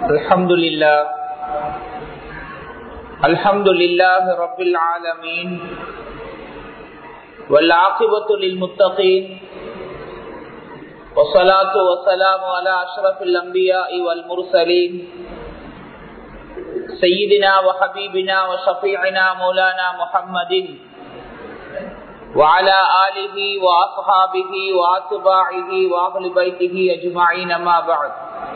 الحمد لله الحمد لله رب العالمين والعاقبة للمتقين والصلاة والسلام على أشرف الأنبياء والمرسلين سيدنا وحبيبنا وشفيعنا مولانا محمد وعلى آله وأصحابه وأتباعه وأهل بيته أجمعين ما بعد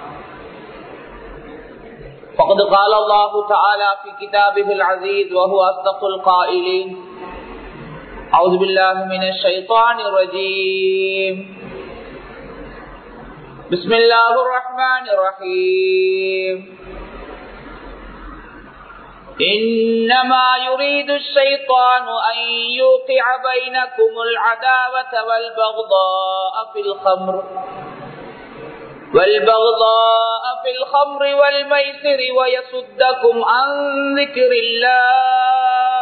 فقد قال الله تعالى في كتابه العزيز وهو أصدق القائلين أعوذ بالله من الشيطان الرجيم بسم الله الرحمن الرحيم إنما يريد الشيطان أن يوقع بينكم العداوة والبغضاء في الخمر والبغضاء في الخمر والميسر ويصدكم عن ذكر الله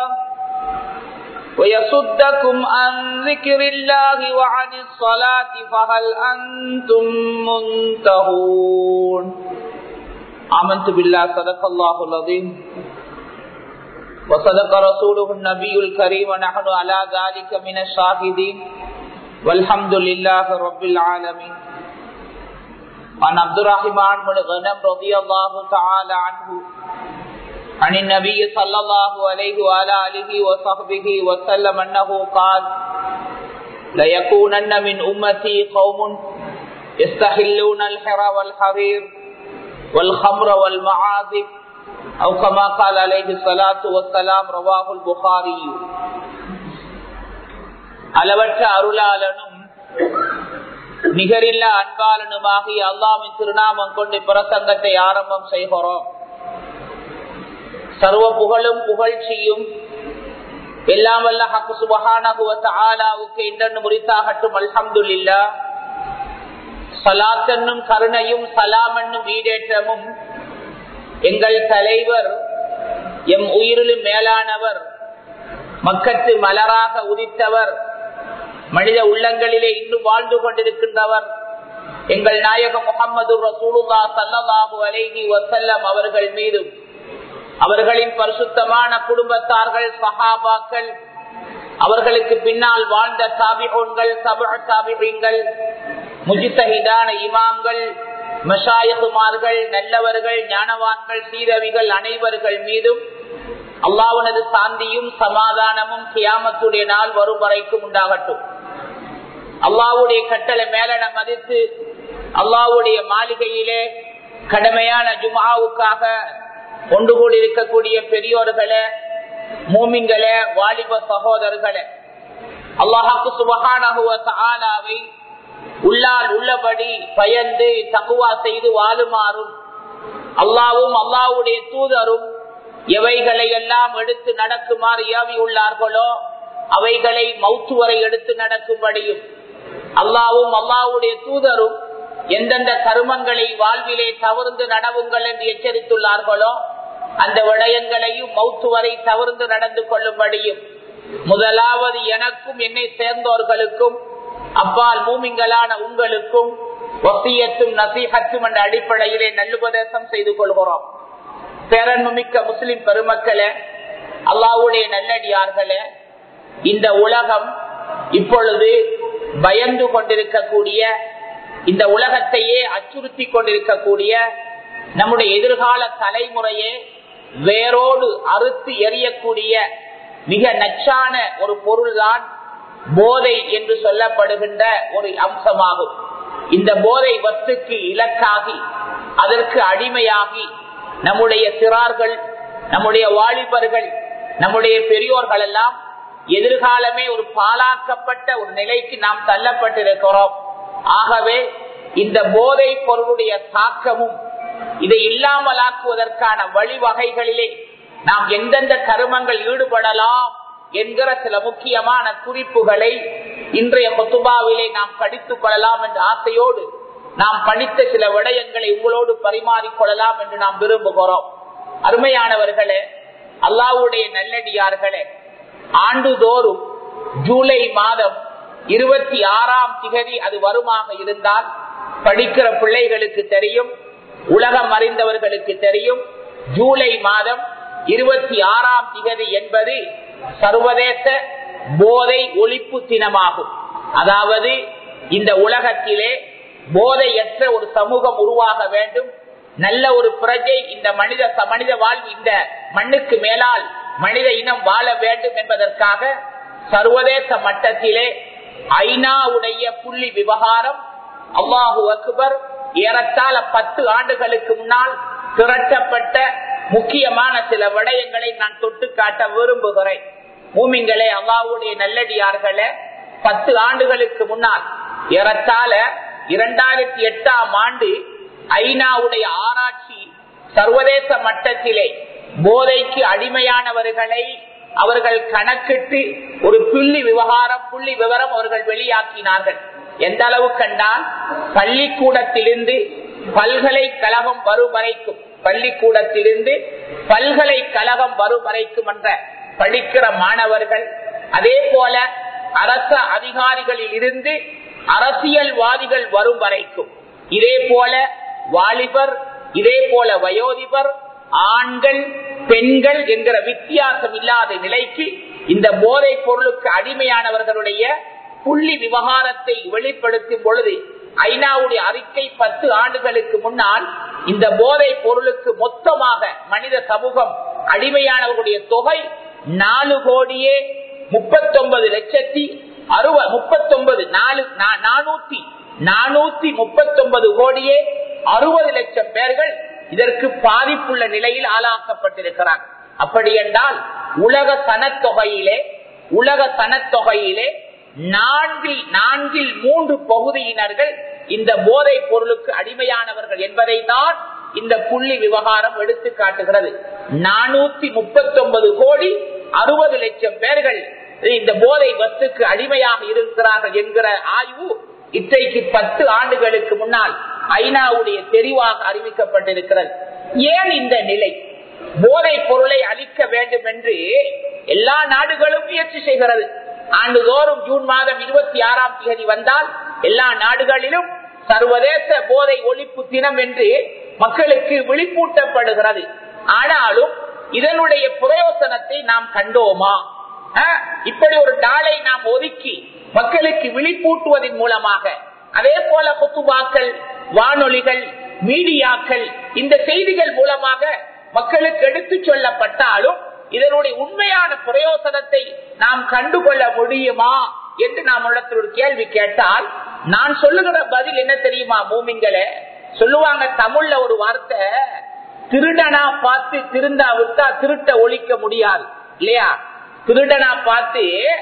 ويصدكم عن ذكر الله وعن الصلاة فهل أنتم منتهون آمنت بالله صدق الله العظيم وصدق رسوله النبي الكريم ونحن على ذلك من الشاهدين والحمد لله رب العالمين عن عبد الرحمن بن غنم رضي الله تعالى عنه عن النبي صلى الله عليه وعلى آله وصحبه وسلم أنه قال ليكونن من أمتي قوم يستحلون الحر والحرير والخمر والمعازف أو كما قال عليه الصلاة والسلام رواه البخاري அளவற்ற அருளாளனும் நிகரில்லா அன்பாளனுமாகிய அல்லாமின் திருநாமம் கொண்டு பிரசங்கத்தை ஆரம்பம் செய்கிறோம் சர்வ புகழும் புகழ்ச்சியும் எல்லாம் வல்ல ஹக்கு சுபஹானகுவத்த ஆலாவுக்கு இன்றன்னு முறித்தாகட்டும் அல்ஹம்துல்லா சலாத்தன்னும் கருணையும் சலாமன்னும் ஈடேற்றமும் எங்கள் தலைவர் எம் உயிரிலும் மேலானவர் மக்கத்து மலராக உதித்தவர் மனித உள்ளங்களிலே இன்னும் வாழ்ந்து கொண்டிருக்கின்றவர் எங்கள் நாயகம் முகமது ரசூலுல்லா சல்லாஹூ அலைஹி வசல்லம் அவர்கள் மீதும் அவர்களின் பரிசுத்தமான குடும்பத்தார்கள் சஹாபாக்கள் அவர்களுக்கு பின்னால் வாழ்ந்த தாபிகோன்கள் சப தாபிகள் முஜித்தஹிதான இமாம்கள் மஷாயகுமார்கள் நல்லவர்கள் ஞானவான்கள் சீரவிகள் அனைவர்கள் மீதும் அல்லாவுனது சாந்தியும் சமாதானமும் கியாமத்துடைய நாள் வரும் வரைக்கும் உண்டாகட்டும் அல்லாவுடைய கட்டளை மேலன மதித்து அல்லாவுடைய மாளிகையிலே கடமையான ஜுமாவுக்காக கொண்டு கூடியிருக்கக்கூடிய பெரியோர்களே மூமின்களே வாலிப சகோதரர்களே அல்லாஹாக்கு சுபகானாவை உள்ளால் உள்ளபடி பயந்து தகுவா செய்து வாழுமாறும் அல்லாவும் அல்லாவுடைய தூதரும் எவைகளை எல்லாம் எடுத்து நடக்குமாறு ஏவி உள்ளார்களோ அவைகளை மௌத்து வரை எடுத்து நடக்கும்படியும் அல்லாவும் அல்லாவுடைய தூதரும் எந்தெந்த கருமங்களை வாழ்விலே தவிர்ந்து நடவுங்கள் என்று எச்சரித்துள்ளார்களோ அந்த விடயங்களையும் மௌத்து வரை தவிர்த்து நடந்து கொள்ளும்படியும் முதலாவது எனக்கும் என்னை சேர்ந்தோர்களுக்கும் அப்பால் மூமிங்களான உங்களுக்கும் வசியத்தும் நசீகத்தும் என்ற அடிப்படையிலே நல்லுபதேசம் செய்து கொள்கிறோம் பேரன்மிக்க முஸ்லிம் பெருமக்களே அல்லாவுடைய நல்லடியார்களே இந்த உலகம் இப்பொழுது பயந்து கொண்டிருக்கக்கூடிய இந்த உலகத்தையே அச்சுறுத்தி கொண்டிருக்கக்கூடிய நம்முடைய எதிர்கால தலைமுறையே வேரோடு அறுத்து எறியக்கூடிய மிக நச்சான ஒரு பொருள்தான் போதை என்று சொல்லப்படுகின்ற ஒரு அம்சமாகும் இந்த போதை வத்துக்கு இலக்காகி அதற்கு அடிமையாகி நம்முடைய சிறார்கள் நம்முடைய வாலிபர்கள் நம்முடைய பெரியோர்கள் எல்லாம் எதிர்காலமே ஒரு பாலாக்கப்பட்ட ஒரு நிலைக்கு நாம் தள்ளப்பட்டிருக்கிறோம் ஆகவே இந்த போதை பொருளுடைய தாக்கமும் இதை இல்லாமலாக்குவதற்கான வழிவகைகளிலே நாம் எந்தெந்த கருமங்கள் ஈடுபடலாம் என்கிற சில முக்கியமான குறிப்புகளை இன்றைய முத்துபாவிலே நாம் படித்துக் கொள்ளலாம் என்ற ஆசையோடு நாம் படித்த சில விடயங்களை உங்களோடு பரிமாறிக்கொள்ளலாம் என்று நாம் விரும்புகிறோம் அருமையானவர்களே அல்லாவுடைய நல்லடியார்களே ஆண்டுதோறும் ஜூலை மாதம் இருபத்தி ஆறாம் திகதி அது வருமாக இருந்தால் படிக்கிற பிள்ளைகளுக்கு தெரியும் உலகம் அறிந்தவர்களுக்கு தெரியும் ஜூலை மாதம் இருபத்தி ஆறாம் திகதி என்பது சர்வதேச போதை ஒழிப்பு தினமாகும் அதாவது இந்த உலகத்திலே போதையற்ற ஒரு சமூகம் உருவாக வேண்டும் நல்ல ஒரு பிரஜை இந்த மனித மனித வாழ்வு இந்த மண்ணுக்கு மேலால் மனித இனம் வாழ வேண்டும் என்பதற்காக சர்வதேச மட்டத்திலே ஐநாவுடைய புள்ளி விவகாரம் அல்லாஹு அக்பர் ஏறத்தாழ பத்து ஆண்டுகளுக்கு முன்னால் திரட்டப்பட்ட முக்கியமான சில விடயங்களை நான் தொட்டு காட்ட விரும்புகிறேன் மூமிங்களே அல்லாவுடைய நல்லடியார்களே பத்து ஆண்டுகளுக்கு முன்னால் ஏறத்தாழ இரண்டாயிரத்தி எட்டாம் ஆண்டு ஐநாவுடைய ஆராய்ச்சி சர்வதேச மட்டத்திலே போதைக்கு அடிமையானவர்களை அவர்கள் கணக்கிட்டு ஒரு புள்ளி விவகாரம் புள்ளி விவரம் அவர்கள் வெளியாக்கினார்கள் எந்த அளவு கண்டால் பள்ளிக்கூடத்திலிருந்து பல்கலைக்கழகம் வரும் வரைக்கும் பள்ளிக்கூடத்திலிருந்து பல்கலைக்கழகம் வரும் வரைக்கும் என்ற படிக்கிற மாணவர்கள் அதே போல அரச அதிகாரிகளில் இருந்து அரசியல்வாதிகள் வரும் வரைக்கும் இதே போல வாலிபர் இதே போல வயோதிபர் ஆண்கள் பெண்கள் என்கிற வித்தியாசம் இல்லாத நிலைக்கு இந்த போதைப் பொருளுக்கு அடிமையானவர்களுடைய புள்ளி விவகாரத்தை வெளிப்படுத்தும் பொழுது ஐநாவுடைய அறிக்கை பத்து ஆண்டுகளுக்கு முன்னால் இந்த போதை பொருளுக்கு மொத்தமாக மனித சமூகம் அடிமையானவர்களுடைய தொகை நாலு கோடியே முப்பத்தொன்பது லட்சத்தி அறுப முப்பத்தொன்பது நாலு நானூத்தி நானூத்தி முப்பத்தொன்பது கோடியே அறுபது லட்சம் பேர்கள் இதற்கு பாதிப்புள்ள நிலையில் ஆளாக்கப்பட்டிருக்கிறார் அப்படி என்றால் உலக சனத்தொகையிலே உலக சனத்தொகையிலே நான்கில் நான்கில் மூன்று பகுதியினர்கள் இந்த போதைப் பொருளுக்கு அடிமையானவர்கள் என்பதை தான் இந்த புள்ளி விவகாரம் எடுத்து காட்டுகிறது நானூத்தி முப்பத்தி ஒன்பது கோடி அறுபது லட்சம் பேர்கள் இந்த போதை வஸ்துக்கு அடிமையாக இருக்கிறார்கள் என்கிற ஆய்வு இன்றைக்கு பத்து ஆண்டுகளுக்கு முன்னால் ஐநாவுடைய தெரிவாக அறிவிக்கப்பட்டிருக்கிறது ஏன் இந்த நிலை போதை பொருளை அளிக்க வேண்டும் என்று எல்லா நாடுகளும் முயற்சி செய்கிறது ஆண்டுதோறும் ஜூன் மாதம் இருபத்தி ஆறாம் தேதி வந்தால் எல்லா நாடுகளிலும் சர்வதேச போதை ஒழிப்பு தினம் என்று மக்களுக்கு விழிப்பூட்டப்படுகிறது ஆனாலும் இதனுடைய பிரயோசனத்தை நாம் கண்டோமா இப்படி ஒரு நாளை நாம் ஒதுக்கி மக்களுக்கு விழிப்பூட்டுவதன் மூலமாக அதே போல குத்துவாக்கள் வானொலிகள் மீடியாக்கள் இந்த செய்திகள் மூலமாக மக்களுக்கு எடுத்து சொல்லப்பட்டாலும் இதனுடைய உண்மையான பிரயோசனத்தை நாம் கண்டுகொள்ள முடியுமா என்று நாம் இடத்தில் ஒரு கேள்வி கேட்டால் நான் சொல்லுகிற பதில் என்ன தெரியுமா மூமிங்களே சொல்லுவாங்க தமிழ்ல ஒரு வார்த்தை திருடனா பார்த்து திருந்தா விட்டா திருட்ட ஒழிக்க முடியாது இல்லையா திருடனா பார்த்து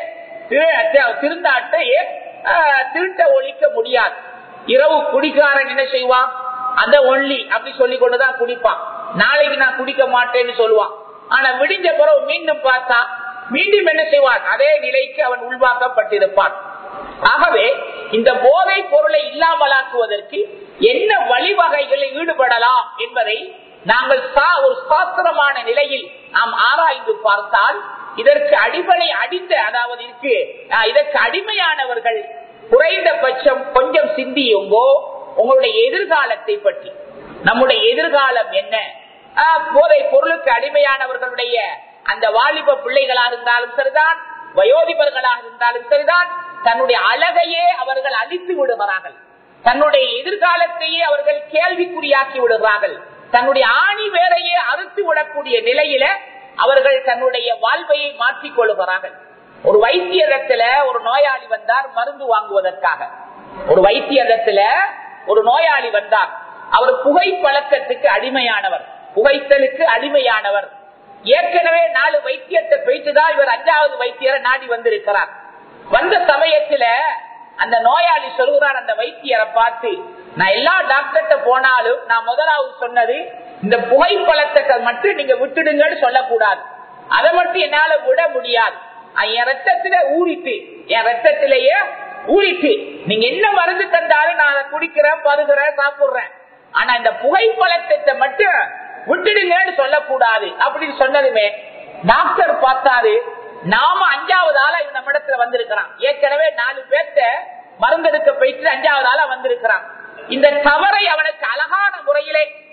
திருந்தாட்ட திருட்ட ஒழிக்க முடியாது இரவு குடிக்காரன் என்ன செய்வான் அந்த ஒன்லி அப்படி சொல்லி கொண்டுதான் குடிப்பான் நாளைக்கு நான் குடிக்க மாட்டேன்னு சொல்லுவான் ஆனா விடிஞ்ச பிறகு மீண்டும் பார்த்தா மீண்டும் என்ன செய்வான் அதே நிலைக்கு அவன் உள்வாக்கப்பட்டிருப்பான் ஆகவே இந்த போதை பொருளை இல்லாமலாக்குவதற்கு என்ன வழிவகைகளில் ஈடுபடலாம் என்பதை நாங்கள் ஒரு சாஸ்திரமான நிலையில் நாம் ஆராய்ந்து பார்த்தால் இதற்கு அடிப்படை அடித்த அதாவது இருக்கு இதற்கு அடிமையானவர்கள் குறைந்தபட்சம் கொஞ்சம் சிந்தியுங்கோ உங்களுடைய எதிர்காலத்தை பற்றி நம்முடைய எதிர்காலம் என்ன போதை பொருளுக்கு அடிமையானவர்களுடைய அந்த வாலிப பிள்ளைகளாக இருந்தாலும் சரிதான் வயோதிபர்களாக இருந்தாலும் சரிதான் தன்னுடைய அழகையே அவர்கள் அழித்து விடுகிறார்கள் தன்னுடைய எதிர்காலத்தையே அவர்கள் கேள்விக்குறியாக்கி விடுகிறார்கள் தன்னுடைய ஆணி வேறையே அறுத்து விடக்கூடிய நிலையில அவர்கள் தன்னுடைய வாழ்வையை மாற்றிக் கொள்ளுகிறார்கள் ஒரு வைத்தியரத்துல ஒரு நோயாளி வந்தார் மருந்து வாங்குவதற்காக ஒரு வைத்தியரத்துல ஒரு நோயாளி வந்தார் அவர் புகை பழக்கத்துக்கு அடிமையானவர் புகைத்தலுக்கு அடிமையானவர் ஏற்கனவே நாலு வைத்தியத்தை போயிட்டுதான் இவர் அஞ்சாவது வைத்தியரை நாடி வந்திருக்கிறார் வந்த சமயத்துல அந்த நோயாளி சொல்கிறார் அந்த வைத்தியரை பார்த்து நான் எல்லா டாக்டர்கிட்ட போனாலும் நான் முதலாவது சொன்னது இந்த புகைப்பழத்தை மட்டும் நீங்க விட்டுடுங்கன்னு சொல்லக்கூடாது அதை மட்டும் என்னால விட முடியாது என் ரத்தத்துல ஊறிட்டு என் ரத்தத்திலேயே ஊறிட்டு நீங்க என்ன மருந்து தந்தாலும் நான் அதை குடிக்கிறேன் பருகிறேன் சாப்பிடுறேன் ஆனா இந்த புகைப்பழத்தை மட்டும் விட்டுடுங்கன்னு சொல்லக்கூடாது அப்படின்னு சொன்னதுமே டாக்டர் பார்த்தாரு நாம அஞ்சாவது ஆளா நம்ம இடத்துல வந்திருக்கிறான் ஏற்கனவே நாலு பேர்த்த மருந்தெடுக்க போயிட்டு அஞ்சாவது ஆளா வந்திருக்கிறான் இந்த தவறை அவனுக்கு அழகான முறையிலே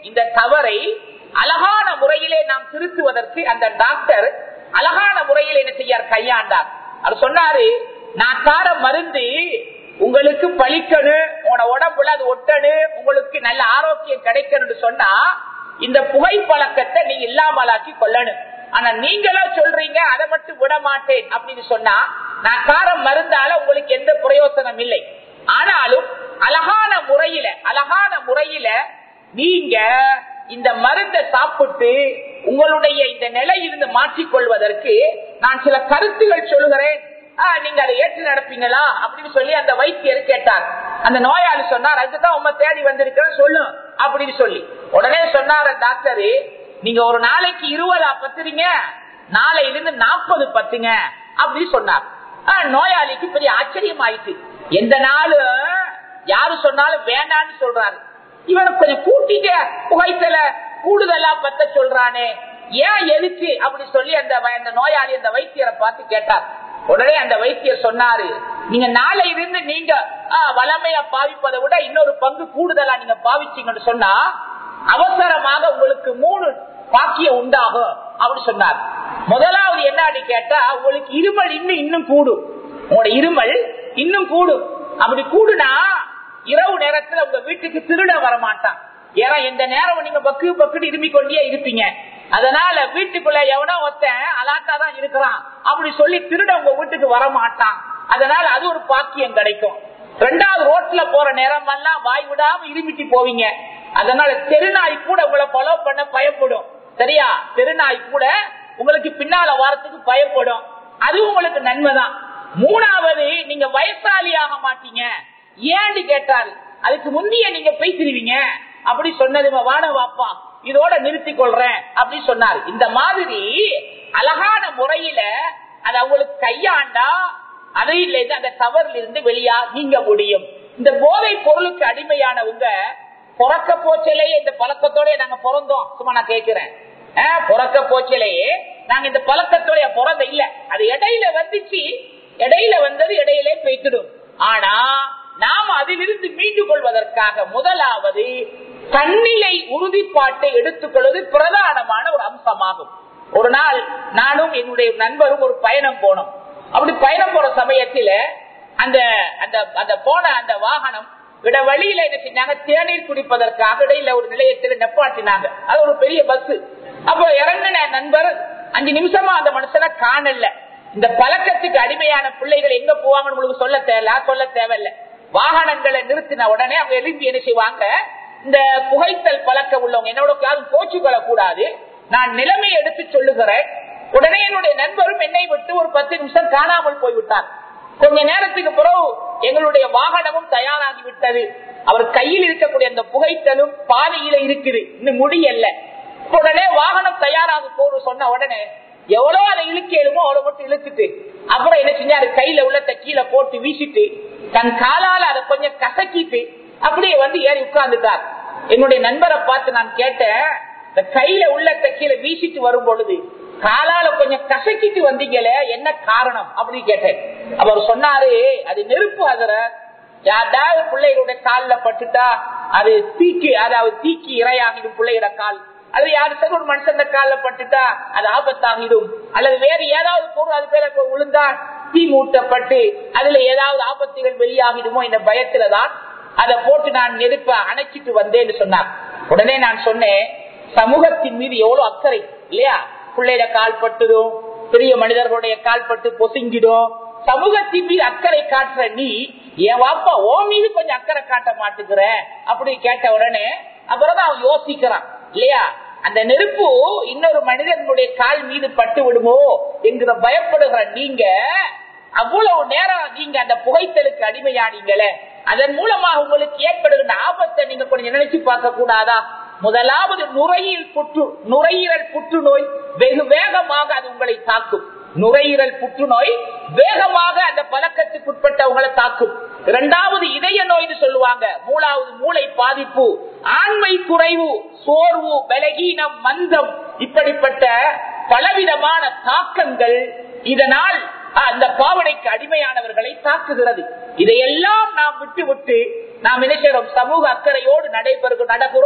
இந்த தவறை அழகான முறையிலே நாம் திருத்துவதற்கு அந்த டாக்டர் அழகான முறையில் என்ன செய்யார் கையாண்டார் அவர் சொன்னாரு நான் தார மருந்து உங்களுக்கு பழிக்கணும் உங்களோட உடம்புல அது ஒட்டணும் உங்களுக்கு நல்ல ஆரோக்கியம் கிடைக்கணும்னு சொன்னா இந்த புகை பழக்கத்தை நீங்க இல்லாமலாக்கி கொள்ளணும் ஆனா நீங்களா சொல்றீங்க அதை மட்டும் விட மாட்டேன் அப்படின்னு சொன்னா நான் காரம் மருந்தால உங்களுக்கு எந்த பிரயோசனம் இல்லை ஆனாலும் அழகான முறையில அழகான முறையில நீங்க இந்த மருந்தை சாப்பிட்டு உங்களுடைய இந்த நிலையிலிருந்து மாற்றிக்கொள்வதற்கு நான் சில கருத்துகள் சொல்லுகிறேன் ஆஹ், நீங்க அதை ஏற்று நடப்பீங்களா அப்படின்னு சொல்லி அந்த வைத்தியர் கேட்டார் அந்த நோயாளி சொன்னார் அதுதான் உங்க தேடி வந்திருக்கிறேன் சொல்லும் அப்படின்னு சொல்லி உடனே சொன்னார் டாக்டரு நீங்க ஒரு நாளைக்கு இருபதா பத்துறீங்க நாளையிலிருந்து நாற்பது பத்துங்க அப்படின்னு சொன்னார் ஆஹ், நோயாளிக்கு பெரிய ஆச்சரியம் ஆயிட்டு எந்த நாளும் யாரு சொன்னாலும் வேண்டான்னு சொல்றாரு இவனை கொஞ்சம் கூட்டிட்டு புகைத்தல கூடுதலா பத்த சொல்றானே ஏன் எதுக்கு அப்படி சொல்லி அந்த வ- அந்த நோயாளி அந்த வைத்தியரை பார்த்து கேட்டார் உடனே அந்த வைத்தியர் சொன்னாரு நீங்க நாளை இருந்து நீங்க ஆ, வளமையா பாவிப்பதை விட இன்னொரு பங்கு கூடுதலா நீங்க பாவிச்சீங்கன்னு சொன்னா அவசரமாக உங்களுக்கு மூணு பாக்கியம் உண்டாகும் அப்படி சொன்னார் முதலாவது என்னன்னு கேட்டா உங்களுக்கு இருமல் இன்னும் இன்னும் கூடும் உங்களோட இருமல் இன்னும் கூடும் அப்படி கூடுனா இரவு நேரத்துல உங்க வீட்டுக்கு திருட வர மாட்டான் ஏன்னா எந்த நேரம் நீங்க பக்கு பக்குன்னு இருமி கொண்டே இருப்பீங்க அதனால வீட்டுக்குள்ள எவனோ ஒருத்தன் அலாட்டா தான் இருக்கிறான் அப்படி சொல்லி திருட உங்க வீட்டுக்கு வர மாட்டான் அதனால அது ஒரு பாக்கியம் கிடைக்கும் ரெண்டாவது ரோட்ல போற நேரம் எல்லாம் வாய் விடாம இருமிட்டு போவீங்க அதனால தெருநாய் கூட உங்களை ஃபாலோ பண்ண பயப்படும் சரியா தெருநாய் கூட உங்களுக்கு பின்னால வாரத்துக்கு பயப்படும் அது உங்களுக்கு நன்மைதான் மூணாவது நீங்க வயசாலியாக மாட்டீங்க ஏன்னு கேட்டாரு அதுக்கு முந்தைய நீங்க பேசிடுவீங்க அப்படி சொன்னது வாட வாப்பா இதோட நிறுத்திக் கொள்றேன் அப்படி சொன்னார் இந்த மாதிரி அழகான முறையில அது அவங்களுக்கு கையாண்டா அதையில இருந்து அந்த தவறில் இருந்து வெளியா நீங்க முடியும் இந்த போதை பொருளுக்கு அடிமையானவங்க பிறக்க போச்சலையே இந்த பழக்கத்தோட நாங்க பிறந்தோம் சும்மா நான் கேட்கிறேன் ஆஹ், பிறக்க போச்சலையே நாங்க இந்த பழக்கத்தோட பிறந்த இல்ல அது இடையில வந்துச்சு இடையில வந்தது இடையிலே போய்த்திடும் ஆனா நாம் அதிலிருந்து மீண்டு கொள்வதற்காக முதலாவது தன்னிலை உறுதிப்பாட்டை எடுத்துக்கொள்வது பிரதானமான ஒரு அம்சமாகும் ஒரு நாள் நானும் என்னுடைய நண்பரும் ஒரு பயணம் போனோம் அப்படி பயணம் போற சமயத்துல அந்த அந்த அந்த போன அந்த வாகனம் விட வழியில என்ன செஞ்சாங்க தேநீர் குடிப்பதற்காக இடையில ஒரு நிலையத்தில் நெப்பாட்டினாங்க அது ஒரு பெரிய பஸ் அப்போ இறங்கின நண்பர் அஞ்சு நிமிஷமா அந்த மனுஷனை காணல இந்த பழக்கத்துக்கு அடிமையான பிள்ளைகள் எங்க போவாங்கன்னு உங்களுக்கு சொல்ல தேவையில்ல சொல்ல தேவையில்ல வாகனங்களை நிறுத்தின உடனே அவங்க எழுப்பி என்ன செய்வாங்க இந்த புகைத்தல் பழக்கம் உள்ளவங்க என்னோட யாரும் கோச்சுக்கொள்ள கூடாது நான் நிலைமையை எடுத்து சொல்லுகிறேன் உடனே என்னுடைய நண்பரும் என்னை விட்டு ஒரு பத்து நிமிஷம் காணாமல் போய்விட்டார் கொஞ்ச நேரத்துக்கு பிறகு எங்களுடைய வாகனமும் தயாராகி விட்டது அவர் கையில் இருக்கக்கூடிய அந்த புகைத்தலும் பாதையில இருக்குது இன்னும் முடியல உடனே வாகனம் தயாராக போற சொன்ன உடனே எவ்வளவு அதை இழுக்கலுமோ அவ்வளவு மட்டும் இழுத்துட்டு அப்புறம் என்ன செஞ்சாரு கையில உள்ளத்தை கீழே போட்டு வீசிட்டு தன் காலால அதை கொஞ்சம் கசக்கிட்டு அப்படியே வந்து ஏறி உட்கார்ந்துட்டார் என்னுடைய நண்பரை பார்த்து நான் கேட்டேன் இந்த கையில உள்ளத்தை கீழே வீசிட்டு வரும் பொழுது காலால கொஞ்சம் கசக்கிட்டு வந்தீங்களே என்ன காரணம் அப்படின்னு கேட்டேன் அவர் சொன்னாரு அது நெருப்பு அதுற யாராவது பிள்ளைகளுடைய கால்ல பட்டுட்டா அது தீக்கு அதாவது தீக்கு இரையாகிடும் பிள்ளையோட கால் அல்லது யாரு சரி ஒரு மனுஷன் கால்ல பட்டுட்டா அது ஆபத்தாகிடும் அல்லது வேற ஏதாவது பொருள் அது பேர விழுந்தா தீ மூட்டப்பட்டு அதுல ஏதாவது ஆபத்துகள் வெளியாகிடுமோ இந்த பயத்துலதான் அதை போட்டு நான் நெருப்ப அணைச்சிட்டு வந்தேன்னு சொன்னார் உடனே நான் சொன்னேன் சமூகத்தின் மீது எவ்வளவு அக்கறை இல்லையா பிள்ளையில கால் பட்டுடும் பெரிய மனிதர்களுடைய கால் பட்டு பொசுங்கிடும் சமூகத்தின் மீது அக்கறை காட்டுற நீ என் வாப்பா ஓ மீது கொஞ்சம் அக்கறை காட்ட மாட்டுக்கிற அப்படி கேட்ட உடனே அப்புறம் தான் அவன் யோசிக்கிறான் இல்லையா அந்த நெருப்பு இன்னொரு மனிதனுடைய கால் மீது பட்டு விடுமோ என்கிற பயப்படுகிற நீங்க அவ்வளவு நேரம் நீங்க அந்த புகைத்தலுக்கு அடிமையானீங்களே அதன் மூலமாக உங்களுக்கு ஏற்படுகின்ற ஆபத்தை நீங்க கொஞ்சம் நினைச்சு பார்க்க கூடாதா முதலாவது நுரையீரல் புற்று நுரையீரல் புற்றுநோய் வெகு வேகமாக அது உங்களை தாக்கும் நுரையீரல் புற்றுநோய் வேகமாக அந்த பழக்கத்துக்குட்பட்டவங்களை தாக்கும் இரண்டாவது இதய நோய்னு சொல்லுவாங்க மூணாவது மூளை பாதிப்பு ஆண்மை குறைவு சோர்வு பலகீனம் மந்தம் இப்படிப்பட்ட பலவிதமான தாக்கங்கள் இதனால் அந்த பாவனைக்கு அடிமையானவர்களை தாக்குகிறது இதையெல்லாம் நாம் விட்டு விட்டு நாம் என்ன செய்யறோம் சமூக அக்கறையோடு நடைபெறுகிறோம் நடக்கிறோம்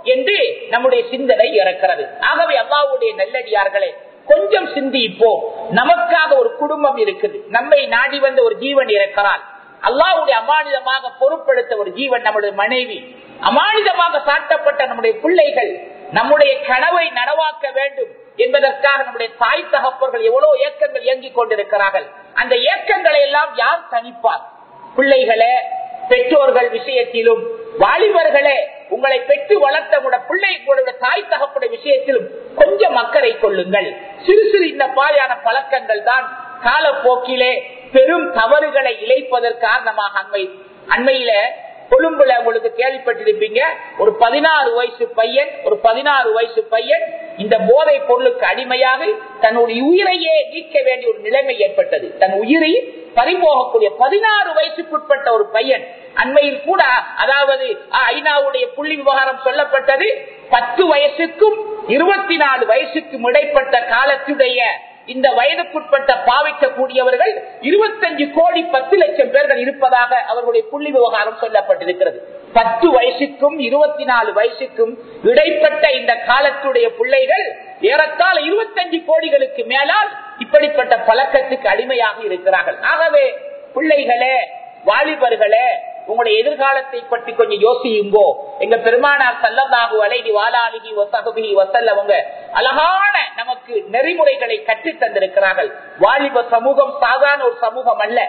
என்று நம்முடைய சிந்தனை இறக்கிறது ஆகவே அல்லாவுடைய நல்லடியார்களே கொஞ்சம் சிந்திப்போம் நமக்காக ஒரு குடும்பம் இருக்குது நம்மை நாடி வந்த ஒரு ஜீவன் இருக்கிறான் அல்லாவுடைய அமானிதமாக பொறுப்படுத்த ஒரு ஜீவன் நம்முடைய மனைவி அமானிதமாக சாட்டப்பட்ட நம்முடைய பிள்ளைகள் நம்முடைய கனவை நனவாக்க வேண்டும் என்பதற்காக நம்முடைய தாய் தகப்பர்கள் எவ்வளவு இயக்கங்கள் இயங்கிக் கொண்டிருக்கிறார்கள் அந்த இயக்கங்களை எல்லாம் யார் தனிப்பார் பிள்ளைகளே பெற்றோர்கள் விஷயத்திலும் வாலிபர்களே உங்களை பெற்று வளர்த்த கூட பிள்ளை உங்களுடைய தாய் தகப்புடைய விஷயத்திலும் கொஞ்சம் அக்கறை கொள்ளுங்கள் சிறு சிறு இந்த பாயான பழக்கங்கள் தான் காலப்போக்கிலே பெரும் தவறுகளை இழைப்பதற்கு காரணமாக அண்மை அண்மையில கொழும்புல உங்களுக்கு கேள்விப்பட்டிருப்பீங்க ஒரு பதினாறு வயசு பையன் ஒரு பதினாறு வயசு பையன் இந்த போதை பொருளுக்கு அடிமையாக தன்னுடைய உயிரையே நீக்க வேண்டிய ஒரு நிலைமை ஏற்பட்டது தன் உயிரை பறிபோகக்கூடிய பதினாறு வயசுக்குட்பட்ட ஒரு பையன் அண்மையில் கூட அதாவது ஐநாவுடைய புள்ளி விவகாரம் சொல்லப்பட்டது பத்து வயசுக்கும் இருபத்தி நாலு வயசுக்கும் இடைப்பட்ட காலத்துடைய இந்த வயதுக்குட்பட்ட பாவிக்கக்கூடியவர்கள் இருபத்தஞ்சு கோடி பத்து லட்சம் பேர்கள் இருப்பதாக அவர்களுடைய புள்ளி விவகாரம் சொல்லப்பட்டிருக்கிறது பத்து வயசுக்கும் இருபத்தி நாலு வயசுக்கும் இடைப்பட்ட இந்த காலத்துடைய பிள்ளைகள் ஏறத்தாழ இருபத்தஞ்சு கோடிகளுக்கு மேலால் இப்படிப்பட்ட பழக்கத்துக்கு அடிமையாக இருக்கிறார்கள் ஆகவே பிள்ளைகளே வாலிபர்களே உங்களுடைய எதிர்காலத்தை பற்றி கொஞ்சம் யோசியுங்கோ எங்க பெருமானார் சல்லல்லாஹு அலைஹி வாலாலிஹி வசகுபிஹி வசல்லவங்க அழகான நமக்கு நெறிமுறைகளை கற்றுத் தந்திருக்கிறார்கள் வாலிப சமூகம் சாதாரண ஒரு சமூகம் அல்ல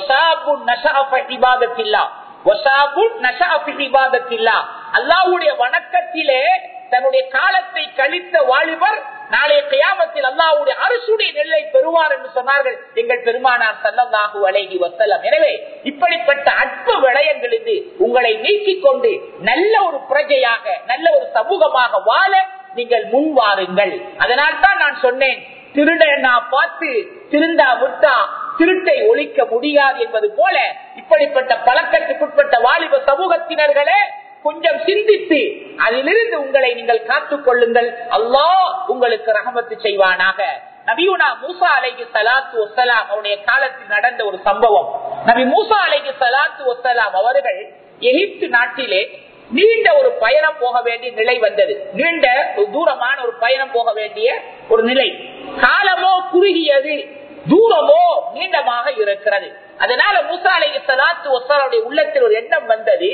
அல்லாவுடைய வணக்கத்திலே தன்னுடைய காலத்தை கழித்த வாலிபர் நாளைய கயாமத்தில் அல்லாவுடைய அரசுடைய நெல்லை பெறுவார் என்று சொன்னார்கள் எங்கள் பெருமானார் சல்லல்லாஹு அலைகி வசலம் எனவே இப்படிப்பட்ட அற்ப விடயங்களிலிருந்து உங்களை நீக்கிக் கொண்டு நல்ல ஒரு பிரஜையாக நல்ல ஒரு சமூகமாக வாழ நீங்கள் முன் வாருங்கள் அதனால் தான் நான் சொன்னேன் திருட நான் பார்த்து திருந்தா விட்டா திருட்டை ஒழிக்க முடியாது என்பது போல இப்படிப்பட்ட பழக்கத்துக்குட்பட்ட வாலிப சமூகத்தினர்களே கொஞ்சம் சிந்தித்து அதிலிருந்து உங்களை நீங்கள் காத்துக் கொள்ளுங்கள் அல்லாஹ் உங்களுக்கு ரகமத்து செய்வானாக நபியுனா மூசா அலைக்கு சலாத்து ஒசலாம் அவருடைய காலத்தில் நடந்த ஒரு சம்பவம் நபி மூசா அலைக்கு சலாத்து ஒசலாம் அவர்கள் எகிப்து நாட்டிலே நீண்ட ஒரு பயணம் போக வேண்டிய நிலை வந்தது நீண்ட ஒரு தூரமான ஒரு பயணம் போக வேண்டிய ஒரு நிலை காலமோ குறுகியது தூரமோ நீண்டமாக இருக்கிறது அதனால மூசா அலைக்கு சலாத்து ஒசலாவுடைய உள்ளத்தில் ஒரு எண்ணம் வந்தது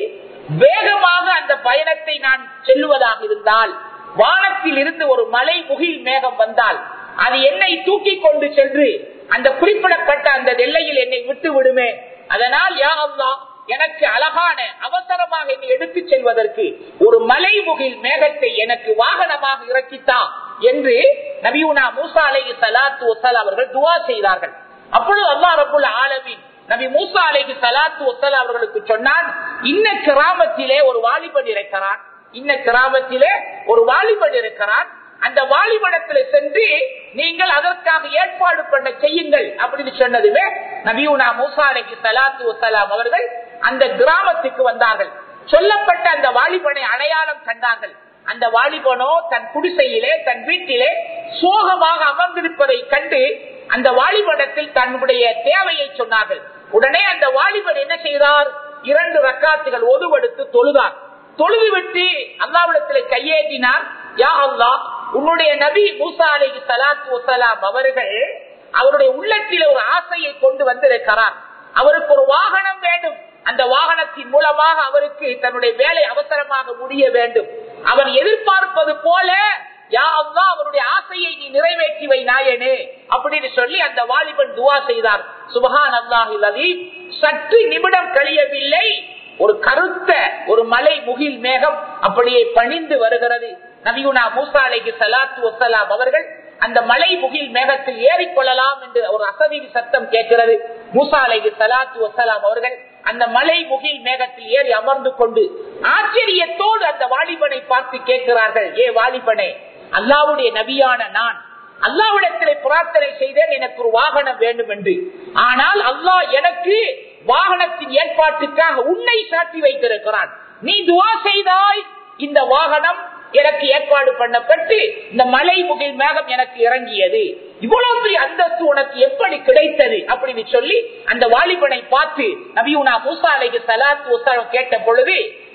வேகமாக அந்த பயணத்தை நான் செல்லுவதாக இருந்தால் வானத்தில் இருந்து ஒரு மலை முகில் மேகம் வந்தால் அது என்னை தூக்கி கொண்டு சென்று அந்த குறிப்பிடப்பட்ட அந்த எல்லையில் என்னை விட்டு விடுமே அதனால் யா அல்லா எனக்கு அழகான அவசரமாக என்னை எடுத்து செல்வதற்கு ஒரு மலை முகில் மேகத்தை எனக்கு வாகனமாக இறக்கித்தா என்று நபியுனா மூசா அலை சலாத்து ஒசல் அவர்கள் துவா செய்தார்கள் அப்பொழுது அல்லா ரபுல் ஆலமின் நபி மூசா அலைக்கு சலாத்து ஒத்தல் அவர்களுக்கு சொன்னான் இன்ன கிராமத்திலே ஒரு வாலிபன் இருக்கிறான் இன்ன கிராமத்திலே ஒரு வாலிபன் இருக்கிறான் அந்த வாலிபடத்துல சென்று நீங்கள் அதற்காக ஏற்பாடு பண்ண செய்யுங்கள் அப்படின்னு சொன்னதுமே நபியூனா மூசா அலைக்கு சலாத்து வசலாம் அவர்கள் அந்த கிராமத்துக்கு வந்தார்கள் சொல்லப்பட்ட அந்த வாலிபனை அடையாளம் கண்டார்கள் அந்த வாலிபனோ தன் குடிசையிலே தன் வீட்டிலே சோகமாக அமர்ந்திருப்பதை கண்டு அந்த வாலிபடத்தில் தன்னுடைய தேவையை சொன்னார்கள் உடனே அந்த வாலிபர் என்ன செய்தார் இரண்டு ரக்காத்துகள் ஒதுவெடுத்து தொழுதார் தொழுது விட்டு அல்லாவிடத்தில் கையேற்றினார் யா அல்லா உன்னுடைய நபி மூசா அலி சலாத்து வசலாம் அவர்கள் அவருடைய உள்ளத்தில் ஒரு ஆசையை கொண்டு வந்திருக்கிறார் அவருக்கு ஒரு வாகனம் வேண்டும் அந்த வாகனத்தின் மூலமாக அவருக்கு தன்னுடைய வேலை அவசரமாக முடிய வேண்டும் அவர் எதிர்பார்ப்பது போல யா அல்லா அவருடைய ஆசையை நீ நிறைவேற்றி வை நாயனே அப்படின்னு சொல்லி அந்த வாலிபன் துவா செய்தார் சுபஹான் அல்லாஹில் அதீப் சற்று நிமிடம் கழியவில்லை ஒரு கருத்த ஒரு மலை முகில் மேகம் அப்படியே பணிந்து வருகிறது நபியுனா மூசா அலைக்கு சலாத்து வசலாம் அவர்கள் அந்த மலை முகில் மேகத்தில் ஏறிக்கொள்ளலாம் என்று ஒரு அசதிவி சத்தம் கேட்கிறது மூசா அலைக்கு சலாத்து வசலாம் அவர்கள் அந்த மலை முகில் மேகத்தில் ஏறி அமர்ந்து கொண்டு ஆச்சரியத்தோடு அந்த வாலிபனை பார்த்து கேட்கிறார்கள் ஏ வாலிபனே அல்லாவுடைய நபியான நான் அல்லாவிடத்திலே பிரார்த்தனை செய்தேன் எனக்கு ஒரு வாகனம் வேண்டும் என்று ஆனால் அல்லாஹ் எனக்கு வாகனத்தின் ஏற்பாட்டுக்காக உன்னை சாட்டி வைத்திருக்கிறான் நீ துவா செய்தாய் இந்த வாகனம் எனக்கு ஏற்பாடு பண்ணப்பட்டு இந்த மலை முகில் மேகம் எனக்கு இறங்கியது இவ்வளவு பெரிய அந்தஸ்து உனக்கு எப்படி கிடைத்தது அப்படின்னு சொல்லி அந்த வாலிபனை பார்த்து நபியுனா மூசா அலைக்கு சலாத்து உசாரம் கேட்ட பொழுது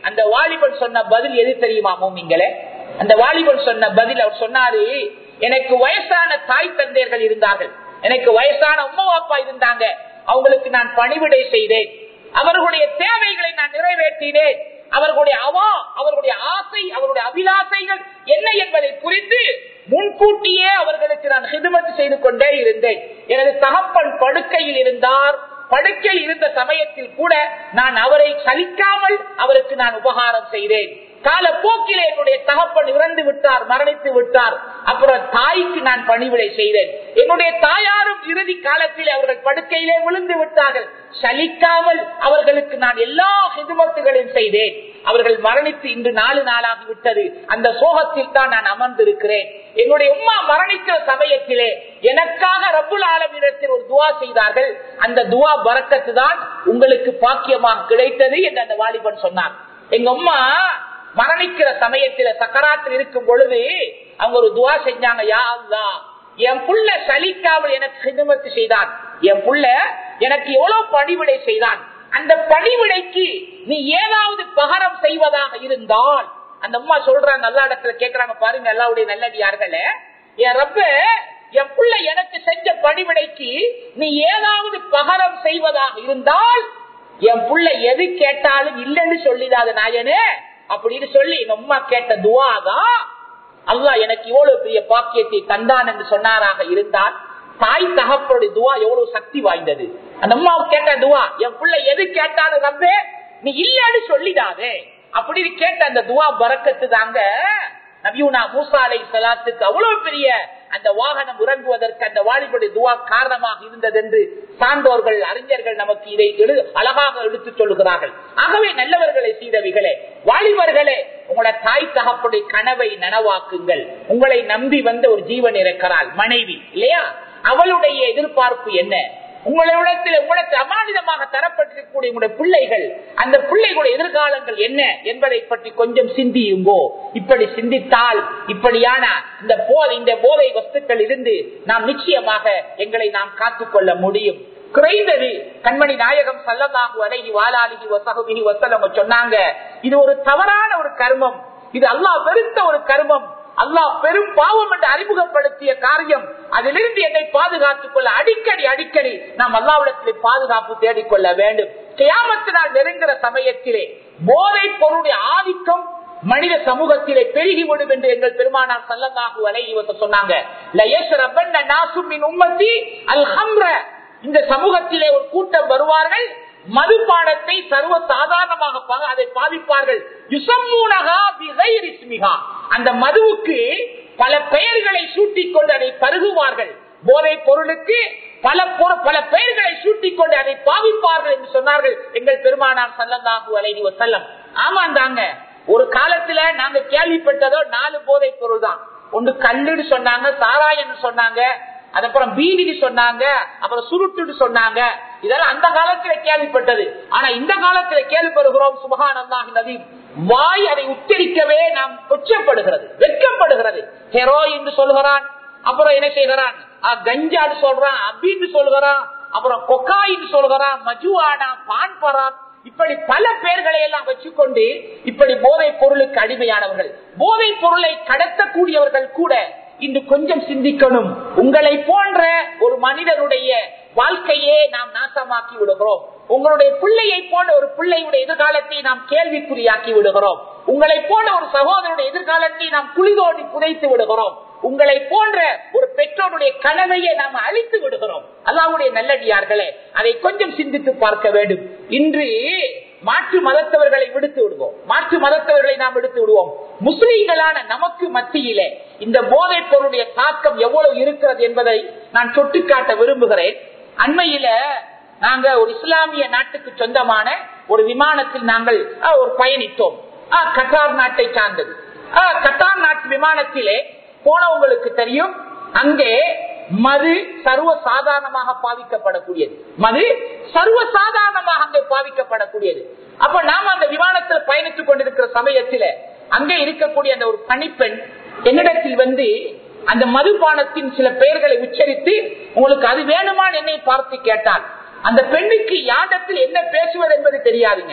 அந்த வாலிபன் சொன்ன பதில் எது தெரியுமா மூமிங்களே அந்த வாலிபன் சொன்ன பதில் அவர் சொன்னாரு எனக்கு வயசான தாய் தந்தையர்கள் இருந்தார்கள் எனக்கு வயசான உம்மா அப்பா இருந்தாங்க அவங்களுக்கு நான் பணிவிடை செய்தேன் அவர்களுடைய தேவைகளை நான் நிறைவேற்றினேன் அவர்களுடைய அவா அவர்களுடைய ஆசை அவருடைய அபிலாசைகள் என்ன என்பதை புரிந்து முன்கூட்டியே அவர்களுக்கு நான் ஹிதுமத்து செய்து கொண்டே இருந்தேன் எனது தகப்பன் படுக்கையில் இருந்தார் படுக்கையில் இருந்த சமயத்தில் கூட நான் அவரை சலிக்காமல் அவருக்கு நான் உபகாரம் செய்தேன் காலப்போக்கிலே என்னுடைய தகப்பன் இறந்து விட்டார் மரணித்து விட்டார் அப்புறம் தாய்க்கு நான் பணிவிடை செய்தேன் என்னுடைய தாயாரும் இறுதி காலத்தில் அவர்கள் படுக்கையிலே விழுந்து விட்டார்கள் சலிக்காமல் அவர்களுக்கு நான் எல்லா ஹிதுமத்துகளையும் செய்தேன் அவர்கள் மரணித்து இன்று நாலு நாளாகி விட்டது அந்த சோகத்தில் தான் நான் அமர்ந்திருக்கிறேன் என்னுடைய உம்மா மரணிக்கிற சமயத்திலே எனக்காக ரப்புல் ஆலமிடத்தில் ஒரு துவா செய்தார்கள் அந்த துவா பறக்கத்து தான் உங்களுக்கு பாக்கியமாக கிடைத்தது என்று அந்த வாலிபன் சொன்னார் எங்க அம்மா மரணிக்கிற சமயத்துல சக்கராத்தில் இருக்கும் பொழுது அவங்க ஒரு துவா செஞ்சாங்க யா அல்லா என் புள்ள சலிக்காமல் எனக்கு ஹிதுமத்து செய்தான் என் புள்ள எனக்கு எவ்வளவு பணிவிடை செய்தான் அந்த பணிவிடைக்கு நீ ஏதாவது பகரம் செய்வதாக இருந்தால் அந்த அம்மா சொல்றாங்க எல்லா இடத்துல கேக்குறாங்க பாருங்க எல்லாருடைய நல்லடியார்களே என் ரப்ப என் புள்ள எனக்கு செஞ்ச பணிவிடைக்கு நீ ஏதாவது பகரம் செய்வதாக இருந்தால் என் புள்ள எது கேட்டாலும் இல்லைன்னு சொல்லிடாத நாயனே அப்படின்னு சொல்லி எங்க அம்மா கேட்ட துவாதான் அல்லா எனக்கு இவ்வளவு பெரிய பாக்கியத்தை தந்தான் என்று சொன்னாராக இருந்தால் தாய் தகப்பனுடைய துவா எவ்வளவு சக்தி வாய்ந்தது அந்த அம்மா கேட்ட துவா என் பிள்ளை எது கேட்டாலும் ரப்பே நீ இல்லன்னு சொல்லிடாதே அப்படின்னு கேட்ட அந்த துவா பறக்கத்து தாங்க நபியூனா மூசா அலை சலாத்துக்கு அவ்வளவு பெரிய அந்த வாகனம் இறங்குவதற்கு அந்த வாலிபுடைய துவா காரணமாக இருந்தது என்று சான்றோர்கள் அறிஞர்கள் நமக்கு இதை எழு- அழகாக எடுத்துச் சொல்லுகிறார்கள் ஆகவே நல்லவர்களை செய்தவிகளே வாலிபர்களே உங்களோட தாய் தகப்புடைய கனவை நனவாக்குங்கள் உங்களை நம்பி வந்த ஒரு ஜீவன் இருக்கிறாள் மனைவி இல்லையா அவளுடைய எதிர்பார்ப்பு என்ன உங்களிடத்தில் உங்களுக்கு அமானிதமாக தரப்பட்டிருக்கக்கூடிய உங்களுடைய பிள்ளைகள் அந்த பிள்ளைகளுடைய எதிர்காலங்கள் என்ன என்பதை பற்றி கொஞ்சம் சிந்தியுங்கோ இப்படி சிந்தித்தால் இப்படியான இந்த போதை இந்த போதை வஸ்துக்கள் இருந்து நாம் நிச்சயமாக எங்களை நாம் காத்துக்கொள்ள முடியும் குறைந்தது கண்மணி நாயகம் சல்லல்லாஹு அலைஹி வாலாலிஹி வசகுபிஹி வசலம் சொன்னாங்க இது ஒரு தவறான ஒரு கர்மம் இது அல்லாஹ் வெறுத்த ஒரு கர்மம் அல்லாஹ் பெரும் பாவம் என்று அறிமுகப்படுத்திய காரியம் அதிலிருந்து என்னை பாதுகாத்துக் கொள்ள அடிக்கடி அடிக்கடி நாம் அல்லாவிடத்தில் பாதுகாப்பு தேடிக்கொள்ள வேண்டும் கியாமத்தினால் நெருங்குற சமயத்திலே போதை பொருளுடைய ஆதிக்கம் மனித சமூகத்திலே பெருகிவிடும் என்று எங்கள் பெருமானார் சல்லல்லாஹு அலைஹி வஸல்லம் சொன்னாங்க லயஷ்ரபன்ன நாசு மின் உம்மத்தி அல் ஹம்ர இந்த சமூகத்திலே ஒரு கூட்டம் வருவார்கள் மதுபானத்தை சர்வ சாதாரணமாக பா- அதை பாவிப்பார்கள் யுசம்மூனகா பிகைரி இஸ்மிகா. அந்த மதுவுக்கு பல பெயர்களை சூட்டிக் கொண்டு அதை பருகுவார்கள் போதை பொருளுக்கு பல பொரு- பல பெயர்களை சூட்டிக் கொண்டு அதை பாவிப்பார்கள் என்று சொன்னார்கள் எங்கள் பெருமானார் சல்லல்லாஹு அலைஹி வஸல்லம் ஆமாந்தாங்க ஒரு காலத்துல நாங்க கேள்விப்பட்டதோ நாலு போதை பொருள் தான் ஒன்று கல்லுன்னு சொன்னாங்க சாராயன்னு சொன்னாங்க அதுக்கப்புறம் பீடின்னு சொன்னாங்க அப்புறம் சுருட்டுன்னு சொன்னாங்க இதெல்லாம் அந்த காலத்துல கேள்விப்பட்டது ஆனா இந்த காலத்துல கேள்விப்படுகிறோம் சுபகானந்தாகி நதி வாய் அதை உச்சரிக்கவே நாம் கொச்சப்படுகிறது வெட்கப்படுகிறது ஹெரோ என்று சொல்கிறான் அப்புறம் என்ன செய்கிறான் ஆ, கஞ்சான்னு சொல்றான் அபின்னு சொல்கிறான் அப்புறம் கொக்காயின்னு சொல்கிறான் மஜுவானா பான்பரான் இப்படி பல பெயர்களை எல்லாம் வச்சுக்கொண்டு இப்படி போதைப் பொருளுக்கு அடிமையானவர்கள் போதைப் பொருளை கடத்தக்கூடியவர்கள் கூட இன்று கொஞ்சம் சிந்திக்கணும் உங்களை போன்ற ஒரு மனிதனுடைய வாழ்க்கையே நாம் நாசமாக்கி விடுகிறோம் உங்களுடைய பிள்ளையை போன்ற ஒரு பிள்ளையுடைய எதிர்காலத்தை நாம் கேள்விக்குறியாக்கி விடுகிறோம் உங்களை போன்ற ஒரு சகோதரனுடைய எதிர்காலத்தை நாம் குளிதோண்டி புதைத்து விடுகிறோம் உங்களை போன்ற ஒரு பெற்றோருடைய கனவையே நாம் அழித்து விடுகிறோம் அல்லாவுடைய நல்லடியார்களே அதை கொஞ்சம் சிந்தித்து பார்க்க வேண்டும் இன்று மாற்று மதத்தவர்களை விடுத்து விடுவோம் மாற்று மதத்தவர்களை நாம் விடுத்து விடுவோம் முஸ்லீம்களான நமக்கு மத்தியிலே இந்த போதைப் பொருளுடைய தாக்கம் எவ்வளவு இருக்கிறது என்பதை நான் சுட்டிக்காட்ட விரும்புகிறேன் அண்மையில நாங்க ஒரு இஸ்லாமிய நாட்டுக்கு சொந்தமான ஒரு விமானத்தில் நாங்கள் அஹ், ஒரு பயணித்தோம் அஹ், கட்டார் நாட்டை சார்ந்தது அஹ், கட்டார் நாட்டு விமானத்திலே போனவங்களுக்கு தெரியும் அங்கே மது சர்வ சாதாரணமாக பாவிக்கப்படக்கூடியது மது சர்வ சாதாரணமாக அங்கே பாவிக்கப்படக்கூடியது அப்ப நாம அந்த விமானத்தில் பயணித்துக் கொண்டிருக்கிற சமயத்தில அங்கே இருக்கக்கூடிய அந்த ஒரு பணிப்பெண் என்னிடத்தில் வந்து அந்த மதுபானத்தின் சில பெயர்களை உச்சரித்து உங்களுக்கு அது வேணுமான்னு என்னை பார்த்து கேட்டார் அந்த பெண்ணுக்கு யாரிடத்தில் என்ன பேசுவது என்பது தெரியாதுங்க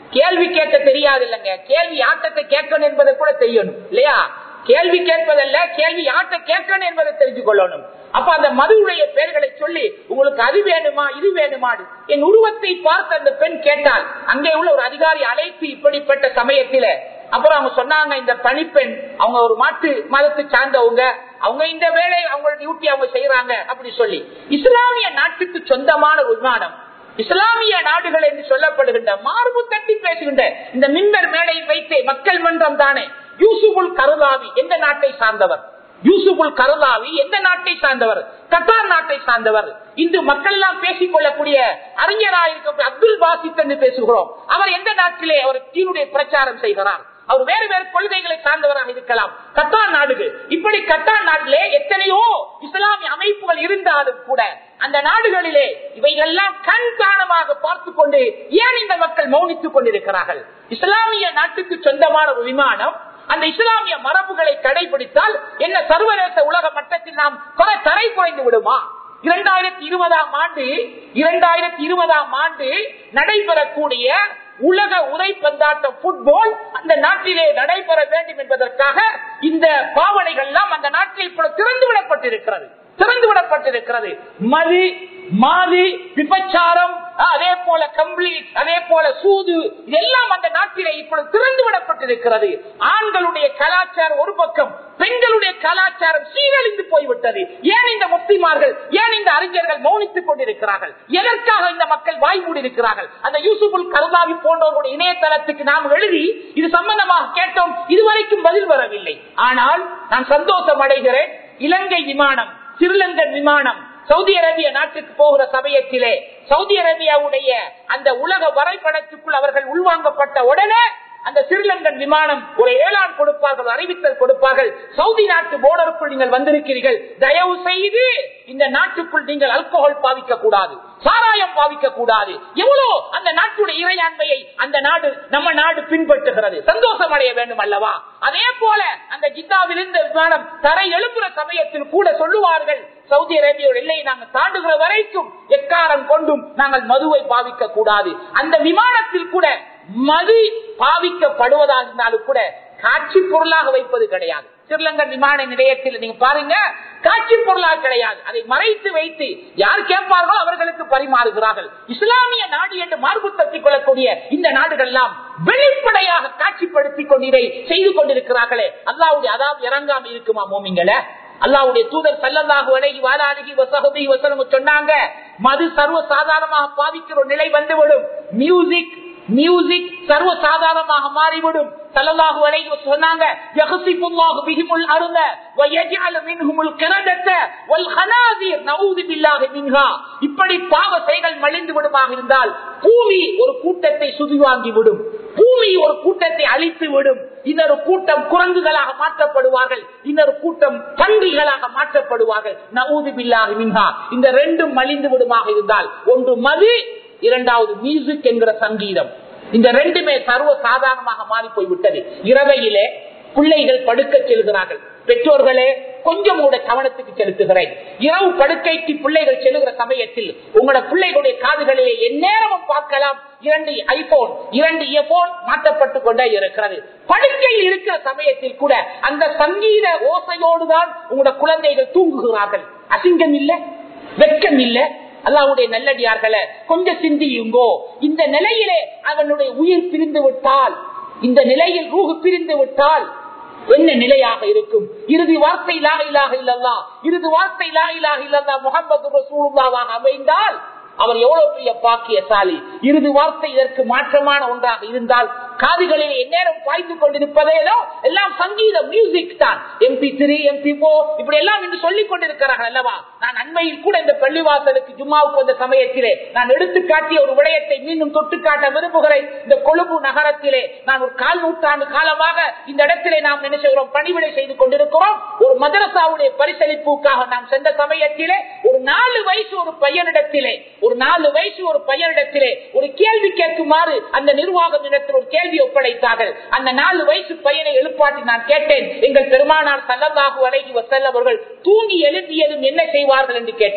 கேள்வி கேட்க தெரியாது இல்லைங்க கேள்வி ஆட்டத்தை கேட்கணும் என்பதை கூட தெரியணும் இல்லையா கேள்வி கேட்பதல்ல கேள்வி ஆட்ட கேட்கணும் என்பதை தெரிஞ்சு கொள்ளணும் அப்ப அந்த மதுவுடைய பெயர்களை சொல்லி உங்களுக்கு அது வேணுமா இது வேணுமா என் உருவத்தை பார்த்து அந்த பெண் கேட்டால் அங்கே உள்ள ஒரு அதிகாரி அழைத்து இப்படிப்பட்ட சமயத்தில அப்புறம் அவங்க சொன்னாங்க இந்த பணிப்பெண் அவங்க ஒரு மாட்டு மதத்தை சார்ந்தவங்க அவங்க இந்த வேலை அவங்களோட டியூட்டி அவங்க செய்யறாங்க அப்படி சொல்லி இஸ்லாமிய நாட்டுக்கு சொந்தமான ஒரு விமானம் இஸ்லாமிய நாடுகள் என்று சொல்லப்படுகின்ற மார்பு தட்டி பேசுகின்ற இந்த மின்பர் மேடையை வைத்து மக்கள் மன்றம் தானே யூசுபுல் கருதாவி எந்த நாட்டை சார்ந்தவர் யூசுபுல் கருதாவி எந்த நாட்டை சார்ந்தவர் கத்தார் நாட்டை சார்ந்தவர் இன்று மக்கள் எல்லாம் பேசிக் கொள்ளக்கூடிய அறிஞராயிருக்க அப்துல் பாசித் என்று பேசுகிறோம் அவர் எந்த நாட்டிலே அவர் தீனுடைய பிரச்சாரம் செய்கிறார் அவர் வேறு வேறு கொள்கைகளை சார்ந்தவராக இருக்கலாம் கத்தார் நாடுகள் இப்படி கத்தார் நாட்டிலே எத்தனையோ இஸ்லாமிய அமைப்புகள் இருந்தாலும் கூட அந்த நாடுகளிலே இவைகள்லாம் கண்காணமாக பார்த்து கொண்டு ஏன் இந்த மக்கள் மௌனித்துக் கொண்டிருக்கிறார்கள் இஸ்லாமிய நாட்டுக்கு சொந்தமான ஒரு விமானம் அந்த இஸ்லாமிய மரபுகளை கடைபிடித்தால் என்ன சர்வதேச உலக மட்டத்தில் நாம் தரை குறைந்து விடுமா இரண்டாயிரத்தி இருபதாம் ஆண்டு இரண்டாயிரத்தி இருபதாம் ஆண்டு நடைபெறக்கூடிய உலக உதைப்பந்தாட்டம் புட்பால் அந்த நாட்டிலே நடைபெற வேண்டும் என்பதற்காக இந்த பாவனைகள் எல்லாம் அந்த நாட்டில் இப்பொழுது திறந்து விடப்பட்டிருக்கிறது திறந்து விடப்பட்டிருக்கிறது மது மாது விபச்சாரம் அதே போல கம்பளி அதே போல சூது இதெல்லாம் அந்த நாட்டிலே இப்பொழுது திறந்து விடப்பட்டிருக்கிறது ஆண்களுடைய கலாச்சாரம் ஒரு பக்கம் பெண்களுடைய கலாச்சாரம் சீரழிந்து போய்விட்டது ஏன் இந்த முஸ்லிமார்கள் ஏன் இந்த அறிஞர்கள் மௌனித்துக் கொண்டிருக்கிறார்கள் எதற்காக இந்த மக்கள் வாய் மூடியிருக்கிறார்கள் அந்த யூசுபுல் கருதாவி போன்றவர்களுடைய இணையதளத்துக்கு நாம் எழுதி இது சம்பந்தமாக கேட்டோம் இதுவரைக்கும் பதில் வரவில்லை ஆனால் நான் சந்தோஷம் அடைகிறேன் இலங்கை விமானம் ஸ்ரீலங்கன் விமானம் சவுதி அரேபிய நாட்டுக்கு போகிற சமயத்திலே சவுதி அரேபியாவுடைய அந்த உலக வரைபடத்துக்குள் அவர்கள் உள்வாங்கப்பட்ட உடனே அந்த ஸ்ரீலங்கன் விமானம் ஒரு ஏழான் கொடுப்பார்கள் அறிவித்தல் கொடுப்பார்கள் சவுதி நாட்டு போர்டருக்குள் நீங்கள் வந்திருக்கிறீர்கள் தயவு செய்து இந்த நாட்டுக்குள் நீங்கள் அல்கோஹால் பாவிக்க கூடாது சாராயம் பாவிக்க கூடாது எவ்வளவு அந்த நாட்டுடைய இறையாண்மையை அந்த நாடு நம்ம நாடு பின்பற்றுகிறது சந்தோஷம் அடைய வேண்டும் அல்லவா அதே போல அந்த ஜித்தாவில் இருந்த விமானம் தரை எழுப்புற சமயத்தில் கூட சொல்லுவார்கள் சவுதி அரேபியோட எல்லையை நாங்கள் தாண்டுகிற வரைக்கும் எக்காரம் கொண்டும் நாங்கள் மதுவை பாவிக்க கூடாது அந்த விமானத்தில் கூட மது பாவிக்கப்படுவதாக இருந்தாலும் கூட காட்சி பொருளாக வைப்பது கிடையாது ஸ்ரீலங்கன் விமான நிலையத்தில் நீங்க பாருங்க காட்சி பொருளாக கிடையாது அதை மறைத்து வைத்து யார் கேட்பார்களோ அவர்களுக்கு பரிமாறுகிறார்கள் இஸ்லாமிய நாடு என்று மார்பு தட்டிக் கொள்ளக்கூடிய இந்த நாடுகள் எல்லாம் வெளிப்படையாக காட்சிப்படுத்திக் கொண்டிரை செய்து கொண்டிருக்கிறார்களே அல்லாவுடைய அதாவது இறங்காம இருக்குமா மோமிங்கள அல்லாவுடைய தூதர் சல்லல்லாஹு அலைஹி வாலாலிஹி வஸஹபி வஸல்லம் சொன்னாங்க மது சர்வ சாதாரணமாக பாவிக்கிற ஒரு நிலை வந்துவிடும் மியூசிக் மியூசிக் சர்வ சாதாரணமாக மாறிவிடும் சல்லல்லாஹு அலைஹி சொன்னாங்க யஹ்சிபுல்லாஹு பிஹிமுல் அருள வயஜஅலு மின்ஹுமுல் கிரதத வல் ஹனாதீர் நஊது பில்லாஹி மின்ஹா இப்படி பாவ செயல்கள் மலிந்து விடுமாக இருந்தால் பூமி ஒரு கூட்டத்தை சுதி வாங்கி விடும் பூமி ஒரு கூட்டத்தை அழித்து விடும் இன்னொரு கூட்டம் குரங்குகளாக மாற்றப்படுவார்கள் இன்னொரு கூட்டம் பன்றிகளாக மாற்றப்படுவார்கள் நவூது பில்லாஹி மின்ஹா இந்த ரெண்டும் மலிந்து விடுமாக இருந்தால் ஒன்று மது இரண்டாவது மியூசிக் என்கிற சங்கீதம் இந்த ரெண்டுமே சர்வ சாதாரணமாக மாறி போய்விட்டது இரவையிலே பிள்ளைகள் படுக்க செல்கிறார்கள் பெற்றோர்களே கொஞ்சம் உங்களுடைய கவனத்துக்கு செலுத்துகிறேன் இரவு படுக்கைக்கு பிள்ளைகள் செல்லுகிற சமயத்தில் உங்களோட பிள்ளைகளுடைய காதுகளிலே எந்நேரமும் பார்க்கலாம் இரண்டு ஐபோன் இரண்டு இயர்போன் மாற்றப்பட்டு கொண்டே இருக்கிறது படுக்கையில் இருக்கிற சமயத்தில் கூட அந்த சங்கீத ஓசையோடுதான் உங்களோட குழந்தைகள் தூங்குகிறார்கள் அசிங்கம் இல்ல வெட்கம் இல்ல அல்லாவுடைய நல்லடியார்களே கொஞ்சம் சிந்தியுங்கோ இந்த நிலையிலே அவனுடைய உயிர் பிரிந்து விட்டால் இந்த நிலையில் ரூகு பிரிந்து விட்டால் என்ன நிலையாக இருக்கும் இறுதி வார்த்தை லா இலாக இல்லல்லா இறுதி வார்த்தை லா இலாக இல்லல்லா முகமது ரசூலுல்லாவாக அமைந்தால் அவர் எவ்வளவு பெரிய பாக்கியசாலி இறுதி வார்த்தை இதற்கு மாற்றமான ஒன்றாக இருந்தால் காதுகளில் எந்நேரம் பாய்ந்து கொண்டிருப்பதேனோ எல்லாம் சங்கீதம் மியூசிக் தான் எம்பி த்ரீ எம்பி போர் இப்படி எல்லாம் என்று சொல்லிக் கொண்டிருக்கிறார்கள் அல்லவா நான் அண்மையில் கூட இந்த பள்ளிவாசலுக்கு ஜும்மாவுக்கு வந்த சமயத்திலே நான் எடுத்து காட்டிய ஒரு விடயத்தை மீண்டும் தொட்டு காட்ட விரும்புகிறேன் இந்த கொழும்பு நகரத்திலே நான் ஒரு கால் நூற்றாண்டு காலமாக இந்த இடத்திலே நாம் என்ன செய்கிறோம் பணிவிடை செய்து கொண்டிருக்கிறோம் ஒரு மதரசாவுடைய பரிசளிப்புக்காக நாம் சென்ற சமயத்திலே ஒரு நாலு வயசு ஒரு பையனிடத்திலே ஒரு நாலு வயசு ஒரு பையனிடத்திலே ஒரு கேள்வி கேட்குமாறு அந்த நிர்வாகம் இடத்தில் ஒரு கேள்வி ஒப்படைத்தார்கள் அந்த நாலு வயசு பையனை எழுப்பாட்டி நான் கேட்டேன் எங்கள் பெருமானார் சல்லல்லாஹு அலைஹி வஸல்லம் அவர்கள் தூங்கி எழுப்பியதும் என்ன செய்வார்கள் என்று கேட்டேன்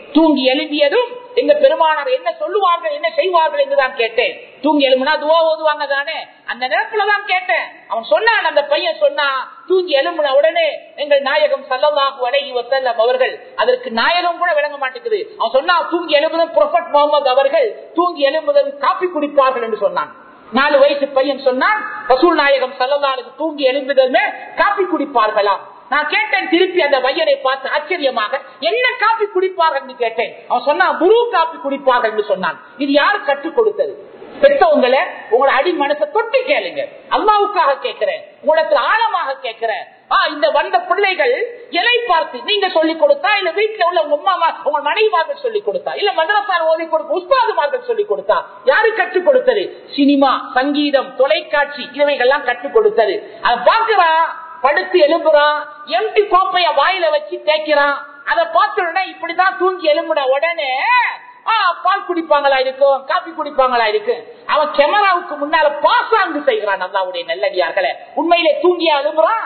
தூங்கி எழுப்பியதும் எங்க பெருமானார் என்ன சொல்லுவார்கள் என்ன செய்வார்கள் என்றுதான் கேட்டேன் தூங்கி எழுப்புனா துவா ஓதுவாங்க தானே அந்த நேரத்துல தான் கேட்டேன் அவன் சொன்னான் அந்த பையன் சொன்னா தூங்கி எழும்புன உடனே எங்கள் நாயகம் சல்லல்லாஹு அலைஹி வஸல்லம் அவர்கள் அதற்கு நாயகம் கூட விளங்க மாட்டேங்குது அவன் சொன்னா தூங்கி எழுப்புதல் புரொஃபட் முகமது அவர்கள் தூங்கி எழுப்புதல் காப்பி குடிப்பார்கள் என்று சொன்னான் நாலு வயசு பையன் சொன்னான் ரசூல் நாயகம் சல்லல்லாஹு தூங்கி எழுப்புதல் காப்பி குடிப்பார்களாம் நான் கேட்டேன் திருப்பி அந்த பையனை பார்த்து ஆச்சரியமாக என்ன காப்பி குடிப்பார்கள் என்று கேட்டேன் அவன் சொன்னான் குரு காப்பி குடிப்பார்கள் என்று சொன்னான் இது யாரு கற்றுக் கொடுத்தது பெற்றவங்களை உங்களை அடி மனசை தொட்டு கேளுங்க அல்லாவுக்காக கேட்கிறேன் உங்களுக்கு ஆழமாக கேட்கிறேன் ஆ, இந்த வந்த பிள்ளைகள் எதை பார்த்து நீங்க சொல்லிக் கொடுத்தா இல்ல வீட்டுல உள்ள உங்க அம்மா உங்க மனைவிமார்கள் சொல்லிக் கொடுத்தா இல்ல மதரசார் ஓதி கொடுக்க உஸ்தாதுமார்கள் சொல்லிக் கொடுத்தா யாரு கற்றுக் கொடுத்தது சினிமா சங்கீதம் தொலைக்காட்சி இவைகள்லாம் கற்றுக் கொடுத்தது அதை பார்க்கிறான் படுத்து எழுப்புறான் எம்டி கோப்பைய வாயில வச்சு தேய்க்கிறான் அதை பார்த்த இப்படிதான் தூங்கி எழும்புன உடனே ஆ, பால் குடிப்பாங்களா இருக்கும் காபி குடிப்பாங்களா இருக்கு அவன் கேமராவுக்கு முன்னால பாசாங்கு செய்கிறான் அல்லாவுடைய நல்லடியார்களே உண்மையிலே தூங்கியா எழும்புறான்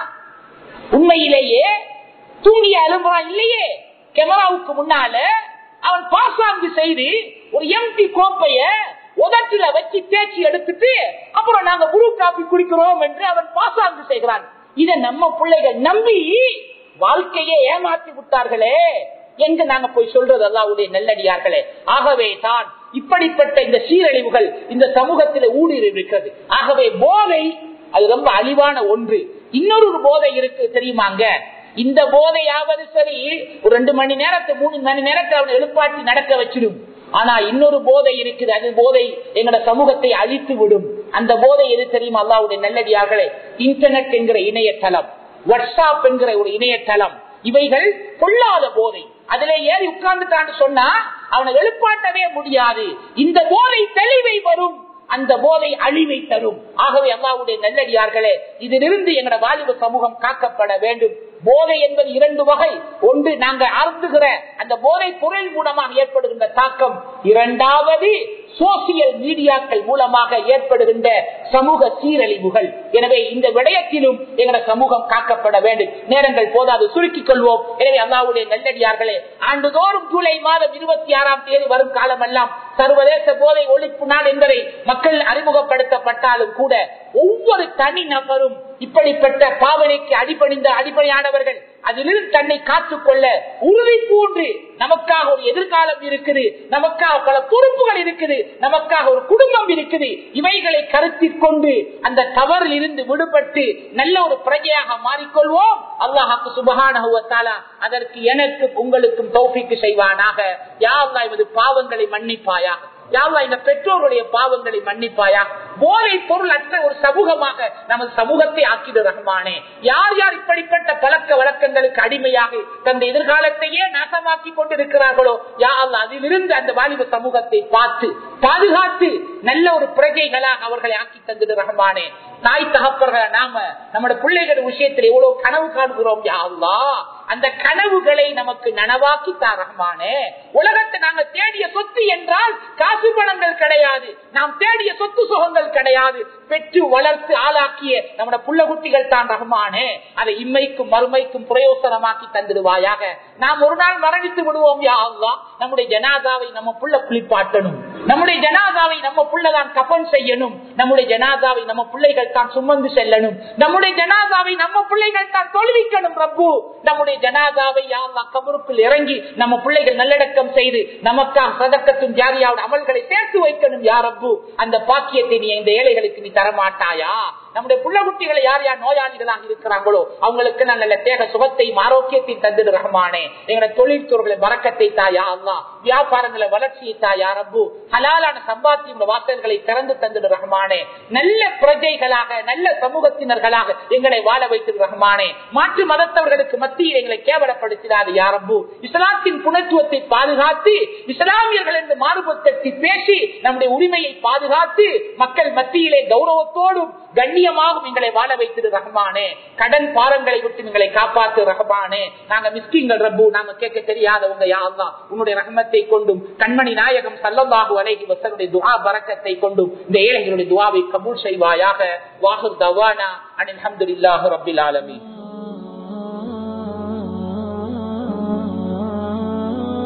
உண்மையிலேயே தூங்கிய எழும்புறான் இல்லையே கேமராவுக்கு முன்னால அவன் பாசாங்கு செய்து ஒரு எம்டி கோப்பைய உதட்டில வச்சு தேய்ச்சி எடுத்துட்டு அப்புறம் நாங்க குரு காப்பி குடிக்கிறோம் என்று அவன் பாசாங்கு செய்கிறான் இத நம்ம பிள்ளைகள் நம்பி வாழ்க்கையை ஏமாற்றி விட்டார்களே எங்க நாங்க போய் சொல்றது அல்லாவுடைய நல்லடியார்களே ஆகவே தான் இப்படிப்பட்ட இந்த சீரழிவுகள் இந்த சமூகத்தில் ஊடுருவி இருக்கிறது ஆகவே போதை அது ரொம்ப அழிவான ஒன்று இன்னொரு ஒரு போதை இருக்கு தெரியுமாங்க இந்த போதையாவது சரி ஒரு ரெண்டு மணி நேரத்தை மூணு மணி நேரத்தை அவனை எழுப்பாட்டி நடக்க வச்சிடும் ஆனா இன்னொரு போதை இருக்குது அது போதை எங்களோட சமூகத்தை அழித்து விடும் அந்த போதை எது தெரியுமா அல்லாவுடைய நல்லடியார்களே இன்டர்நெட் என்கிற இணையதளம் வாட்ஸ்அப் என்கிற ஒரு இணையதளம் இவைகள் கொள்ளாத போதை அதிலே ஏறி உட்கார்ந்துட்டான்னு சொன்னா அவனை எழுப்பாட்டவே முடியாது இந்த போதை தெளிவை வரும் அந்த போதை அழிவை தரும் ஆகவே அல்லாவுடைய நல்லடியார்களே இதிலிருந்து எங்களோட வாலிப சமூகம் காக்கப்பட வேண்டும் போதை என்பது இரண்டு வகை ஒன்று நாங்க அருந்துகிற அந்த போதை பொருள் மூலமாக ஏற்படுகின்ற தாக்கம் இரண்டாவது சோசியல் மீடியாக்கள் மூலமாக ஏற்படுகின்ற சமூக சீரழிவுகள் எனவே இந்த விடயத்திலும் எங்களோட சமூகம் காக்கப்பட வேண்டும் நேரங்கள் போதாது சுருக்கிக் கொள்வோம் எனவே அல்லாவுடைய நல்லடியார்களே ஆண்டுதோறும் ஜூலை மாதம் இருபத்தி ஆறாம் தேதி வரும் காலமெல்லாம் சர்வதேச போதை ஒழிப்பு நாள் என்பதை மக்கள் அறிமுகப்படுத்தப்பட்டாலும் கூட ஒவ்வொரு தனி நபரும் இப்படிப்பட்ட பாவனைக்கு அடிபணிந்த அடிப்படையானவர்கள் அதிலிருந்து தன்னை காத்துக்கொள்ள உறுதி பூண்டு நமக்காக ஒரு எதிர்காலம் இருக்குது நமக்காக பல பொறுப்புகள் இருக்குது நமக்காக ஒரு குடும்பம் இருக்குது இவைகளை கருத்தில் கொண்டு அந்த தவறில் இருந்து விடுபட்டு நல்ல ஒரு பிரஜையாக மாறிக்கொள்வோம் அல்லாஹாக்கு சுபகான அதற்கு எனக்கு உங்களுக்கும் தௌஃபிக்கு செய்வானாக யாவா இவது பாவங்களை மன்னிப்பாயாக யாவா இந்த பெற்றோருடைய பாவங்களை மன்னிப்பாயா போதை பொருள் அற்ற ஒரு சமூகமாக நமது சமூகத்தை ஆக்கிடு ரஹ்மானே யார் யார் இப்படிப்பட்ட பழக்க வழக்கங்களுக்கு அடிமையாக தந்த எதிர்காலத்தையே நாசமாக்கி கொண்டிருக்கிறார்களோ யார் அதிலிருந்து அந்த வாலிப சமூகத்தை பார்த்து பாதுகாத்து நல்ல ஒரு பிரஜைகளாக அவர்களை ஆக்கி தந்தது ரஹ்மானே தாய் தகப்பர்கள் நாம நம்முடைய பிள்ளைகள் விஷயத்தில் எவ்வளவு கனவு காண்கிறோம் யாருலா அந்த கனவுகளை நமக்கு நனவாக்கி தா ரஹ்மானே உலகத்தை நாங்க தேடிய சொத்து என்றால் காசு பணங்கள் கிடையாது நாம் தேடிய சொத்து சுகங்கள் கிடையாது பெற்று வளர்த்து ஆளாக்கிய நம்முடைய புள்ள குட்டிகள் தான் ரஹ்மானே அதை இம்மைக்கும் மறுமைக்கும் பிரயோசனமாக்கி தந்துடுவாயாக நாம் ஒரு நாள் மரணித்து விடுவோம் யா அல்லா நம்முடைய ஜனாதாவை நம்ம புள்ள குளிப்பாட்டணும் நம்முடைய ஜனாதாவை நம்ம புள்ளதான் கப்பன் செய்யணும் நம்முடைய ஜனாதாவை நம்ம பிள்ளைகள் தான் சுமந்து செல்லணும் நம்முடைய ஜனாதாவை நம்ம பிள்ளைகள் தான் தொழுவிக்கணும் ரப்பு நம்முடைய ஜனாதாவை யாரெல்லாம் கபருக்குள் இறங்கி நம்ம பிள்ளைகள் நல்லடக்கம் செய்து நமக்காக சதக்கத்தும் ஜாரியாவோட அமல்களை சேர்த்து வைக்கணும் யார் ரப்பு அந்த பாக்கியத்தை நீ இந்த ஏழைகளுக்கு நீ தரமாட்டாயா நம்முடைய புள்ள குட்டிகளை யார் யார் நோயாளிகளாக இருக்கிறாங்களோ அவங்களுக்கு நல்ல தேக சுகத்தையும் ஆரோக்கியத்தையும் தந்துடு ரஹமானே எங்களோட தொழில்துறைகளை வரக்கத்தை தாயா அல்லா வியாபாரங்களை வளர்ச்சியை தாயா ரப்பு ஹலாலான சம்பாத்தியம் வாசல்களை திறந்து தந்துடு ரஹமானே நல்ல பிரஜைகளாக நல்ல சமூகத்தினர்களாக எங்களை வாழ வைத்து ரஹமானே மாற்று மதத்தவர்களுக்கு மத்தியில் எங்களை கேவலப்படுத்தினாது யாரம்பு இஸ்லாத்தின் புனத்துவத்தை பாதுகாத்து இஸ்லாமியர்கள் என்று மாறுபடுத்தி பேசி நம்முடைய உரிமையை பாதுகாத்து மக்கள் மத்தியிலே கௌரவத்தோடும் கண்ணியமாகவும் எங்களை வாழ வைத்தது ரஹ்மானே கடன் பாரங்களை விட்டு எங்களை காப்பாத்து ரஹ்மானே நாங்க மிஸ்கிங்கள் ரப்பு நாங்க கேட்க தெரியாதவங்க யாருலா உன்னுடைய ரஹமத்தை கொண்டும் கண்மணி நாயகம் சல்லல்லாஹு அலைஹி வசனுடைய துவா பரக்கத்தை கொண்டும் இந்த ஏழைகளுடைய துவாவை கபூல் செய்வாயாக வாஹு தவானா அனில் அஹமதுல்லாஹு ரபில் ஆலமீன்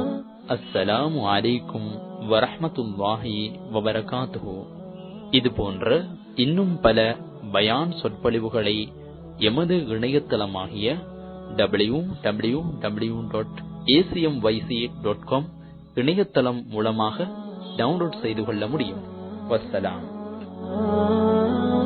அஸ்ஸலாமு அலைக்கும் வரஹ்மத்துல்லாஹி வபரகாத்துஹு இது போன்ற இன்னும் பல பயான் சொற்பொழிவுகளை எமது இணையதளமாகிய W W W dot ACM YC dot com இணையதளம் மூலமாக டவுன்லோட் செய்து கொள்ள முடியும் வஸ்ஸலாம்